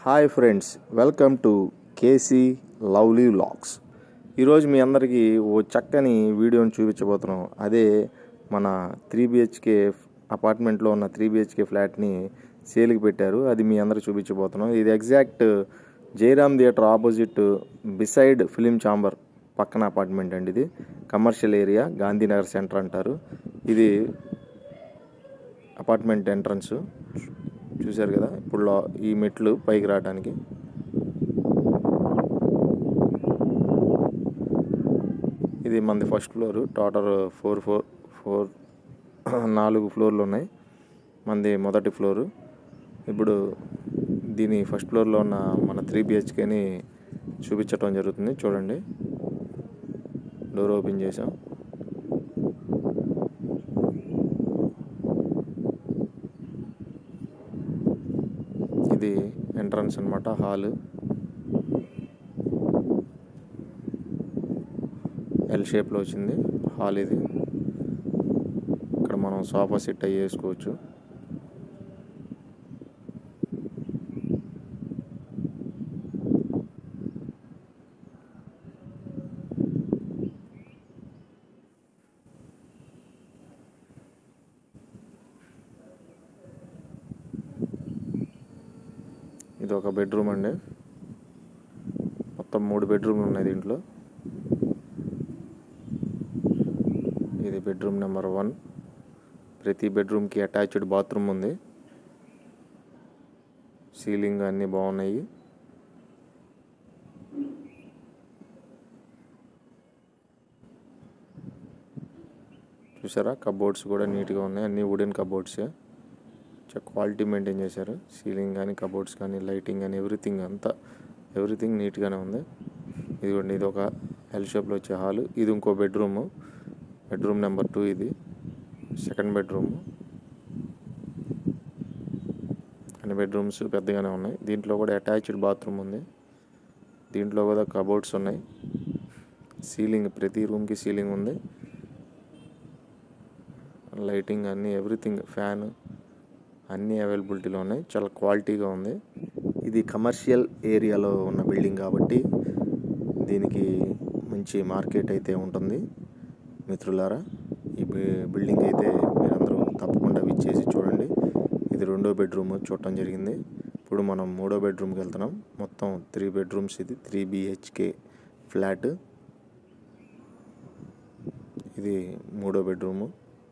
hi friends welcome to KC lovely vlogs ఈరోజు మీ అందరికీ ఓ చక్కని వీడియోని చూపించబోతున్నాం అదే మన త్రీ బిహెచ్కే అపార్ట్మెంట్లో ఉన్న త్రీ బిహెచ్కే ఫ్లాట్ని సేల్కి పెట్టారు అది మీ అందరికి చూపించబోతున్నాం ఇది exact Jayaram theatre opposite beside film chamber పక్కన అపార్ట్మెంట్ అండి ఇది కమర్షియల్ ఏరియా గాంధీనగర్ సెంటర్ అంటారు ఇది అపార్ట్మెంట్ ఎంట్రన్స్ చూశారు కదా ఇప్పుడు లో- ఈ మెట్లు పైకి రావడానికి ఇది మనది first floor total four four four నాలుగు ఫ్లోర్లు ఉన్నాయి మనది మొదటి ఫ్లోరు ఇప్పుడు దీని ఫస్ట్ ఫ్లోర్లో ఉన్న మన త్రీ బిహెచ్కేని చూపించటం జరుగుతుంది చూడండి డోర్ ఓపెన్ చేసాం ఇది ఎంట్రన్స్ అన్నమాట హాల్ ఎల్ షేప్లో వచ్చింది హాల్ ఇది ఇక్కడ మనం సోఫా సెట్ అయ్యి వేసుకోవచ్చు ఇది ఒక బెడ్రూమ్ అండి మొత్తం మూడు బెడ్రూమ్లు ఉన్నాయి దీంట్లో ఇది బెడ్రూమ్ నెంబర్ వన్ ప్రతి బెడ్రూమ్కి అటాచ్డ్ బాత్రూమ్ ఉంది సీలింగ్ అన్నీ బాగున్నాయి చూసారా కబోర్డ్స్ కూడా నీట్గా ఉన్నాయి అన్నీ వుడెన్ కబోర్డ్సే చాలా క్వాలిటీ మెయింటైన్ చేశారు సీలింగ్ కానీ కబోర్డ్స్ కానీ లైటింగ్ కానీ ఎవ్రీథింగ్ అంతా ఎవ్రీథింగ్ నీట్గానే ఉంది ఇదిగోండి ఇది ఒక ఎల్ షేప్లో వచ్చే హాల్ ఇది ఇంకో బెడ్రూమ్ బెడ్రూమ్ నెంబర్ టూ ఇది సెకండ్ బెడ్రూమ్ అన్ని బెడ్రూమ్స్ పెద్దగానే ఉన్నాయి దీంట్లో కూడా అటాచ్డ్ బాత్రూమ్ ఉంది దీంట్లో కూడా కబోర్డ్స్ ఉన్నాయి సీలింగ్ ప్రతి రూమ్కి సీలింగ్ ఉంది లైటింగ్ అన్నీ ఎవ్రీథింగ్ ఫ్యాన్ అన్నీ అవైలబిలిటీలో ఉన్నాయి చాలా క్వాలిటీగా ఉంది ఇది కమర్షియల్ ఏరియాలో ఉన్న బిల్డింగ్ కాబట్టి దీనికి మంచి మార్కెట్ అయితే ఉంటుంది మిత్రులారా ఈ బి- బిల్డింగ్ అయితే మీరందరూ తప్పకుండా విచ్చేసి చూడండి ఇది రెండో బెడ్రూమ్ చూడటం జరిగింది ఇప్పుడు మనం మూడో బెడ్రూమ్కి వెళ్తున్నాం మొత్తం త్రీ బెడ్రూమ్స్ ఇది త్రీ బిహెచ్కే ఫ్లాట్ ఇది మూడో బెడ్రూము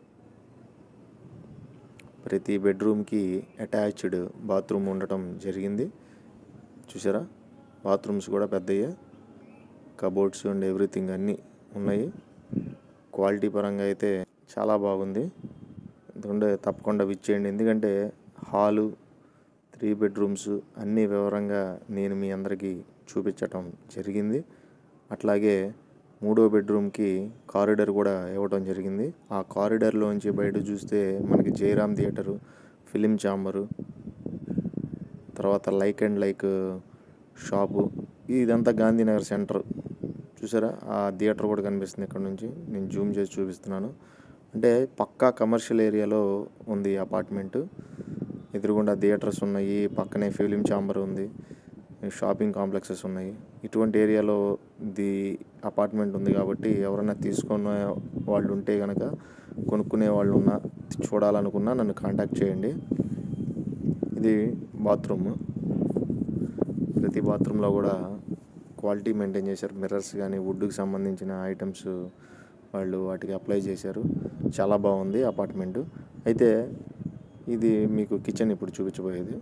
ప్రతి బెడ్రూమ్కి అటాచ్డ్ బాత్రూమ్ ఉండటం జరిగింది చూసారా బాత్రూమ్స్ కూడా పెద్దయ్యే కబోర్డ్స్ అండ్ ఎవ్రీథింగ్ అన్నీ ఉన్నాయి క్వాలిటీ పరంగా అయితే చాలా బాగుంది ఎందుకంటే తప్పకుండా విచ్చేయండి ఎందుకంటే హాలు త్రీ బెడ్రూమ్స్ అన్నీ వివరంగా నేను మీ అందరికీ చూపించటం జరిగింది అట్లాగే మూడో బెడ్రూమ్కి కారిడర్ కూడా ఇవ్వడం జరిగింది ఆ కారిడర్లోంచి బయట చూస్తే మనకి జయరామ్ థియేటరు ఫిలిం ఛాంబరు తర్వాత లైక్ అండ్ లైక్ షాపు ఇదంతా గాంధీనగర్ సెంటర్ చూసారా ఆ థియేటర్ కూడా కనిపిస్తుంది ఇక్కడ నుంచి నేను జూమ్ చేసి చూపిస్తున్నాను అంటే పక్కా కమర్షియల్ ఏరియాలో ఉంది అపార్ట్మెంట్ ఎదురుగుండా థియేటర్స్ ఉన్నాయి పక్కనే ఫిలిం ఛాంబర్ ఉంది షాపింగ్ కాంప్లెక్సెస్ ఉన్నాయి ఇటువంటి ఏరియాలో ది అపార్ట్మెంట్ ఉంది కాబట్టి ఎవరైనా తీసుకునే వాళ్ళు ఉంటే కనుక కొనుక్కునే వాళ్ళు ఉన్నా చూడాలనుకున్నా నన్ను కాంటాక్ట్ చేయండి ఇది బాత్రూమ్ ప్రతి బాత్రూంలో కూడా క్వాలిటీ మెయింటైన్ చేశారు మిర్రర్స్ కానీ వుడ్కి సంబంధించిన ఐటమ్స్ వాళ్ళు వాటికి అప్లై చేశారు చాలా బాగుంది అపార్ట్మెంట్ అయితే ఇది మీకు కిచెన్ ఇప్పుడు చూపించబోయేది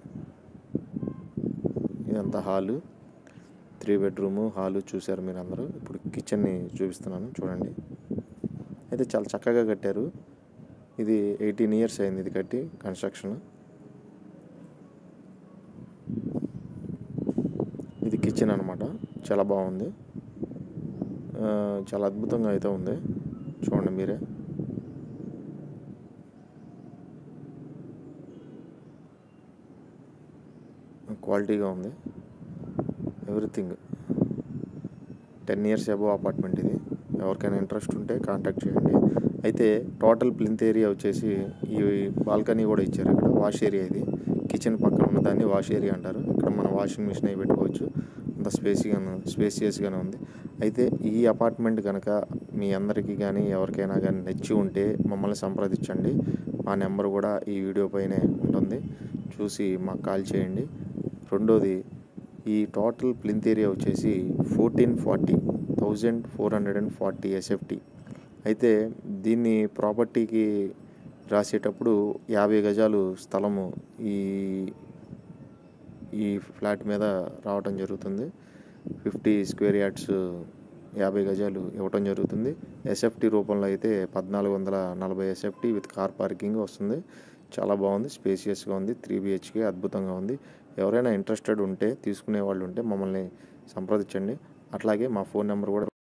ఇదంతా హాలు త్రీ బెడ్రూము హాలు చూశారు మీరు అందరూ ఇప్పుడు కిచెన్ని చూపిస్తున్నాను చూడండి అయితే చాలా చక్కగా కట్టారు ఇది ఎయిటీన్ ఇయర్స్ అయింది ఇది కట్టి కన్స్ట్రక్షన్ ఇది కిచెన్ అనమాట చాలా బాగుంది ఆ, చాలా అద్భుతంగా అయితే ఉంది చూడండి మీరే క్వాలిటీగా ఉంది everything ten years above apartment ఇది ఎవరికైనా ఇంట్రెస్ట్ ఉంటే కాంటాక్ట్ చేయండి అయితే టోటల్ ప్లింత్ ఏరియా వచ్చేసి ఈ బాల్కనీ కూడా ఇచ్చారు ఇక్కడ వాష్ ఏరియా ఇది కిచెన్ పక్కన ఉన్నదాన్ని వాష్ ఏరియా అంటారు ఇక్కడ మనం వాషింగ్ మిషన్ అవి పెట్టుకోవచ్చు అంత స్పేసీగా స్పేసియస్గానే ఉంది అయితే ఈ అపార్ట్మెంట్ కనుక మీ అందరికీ కానీ ఎవరికైనా కానీ నచ్చి ఉంటే మమ్మల్ని సంప్రదించండి మా నెంబర్ కూడా ఈ వీడియో పైనే ఉంటుంది చూసి మాకు కాల్ చేయండి రెండోది ఈ టోటల్ ప్లింత్ ఏరియా వచ్చేసి fourteen forty thousand four hundred and forty SFT అయితే దీన్ని ప్రాపర్టీకి రాసేటప్పుడు యాభై గజాలు స్థలము ఈ ఈ ఫ్లాట్ మీద రావటం జరుగుతుంది ఫిఫ్టీ స్క్వేర్ యార్డ్స్ యాభై గజాలు ఇవ్వటం జరుగుతుంది ఎస్ఎఫ్టీ రూపంలో అయితే పద్నాలుగు వందల నలభై ఎస్ఎఫ్టీ విత్ కార్ పార్కింగ్ వస్తుంది చాలా బాగుంది స్పేసియస్గా ఉంది త్రీ బిహెచ్కే అద్భుతంగా ఉంది ఎవరైనా ఇంట్రెస్టెడ్ ఉంటే తీసుకునే వాళ్ళు ఉంటే మమ్మల్ని సంప్రదించండి అట్లాగే మా ఫోన్ నెంబర్ కూడా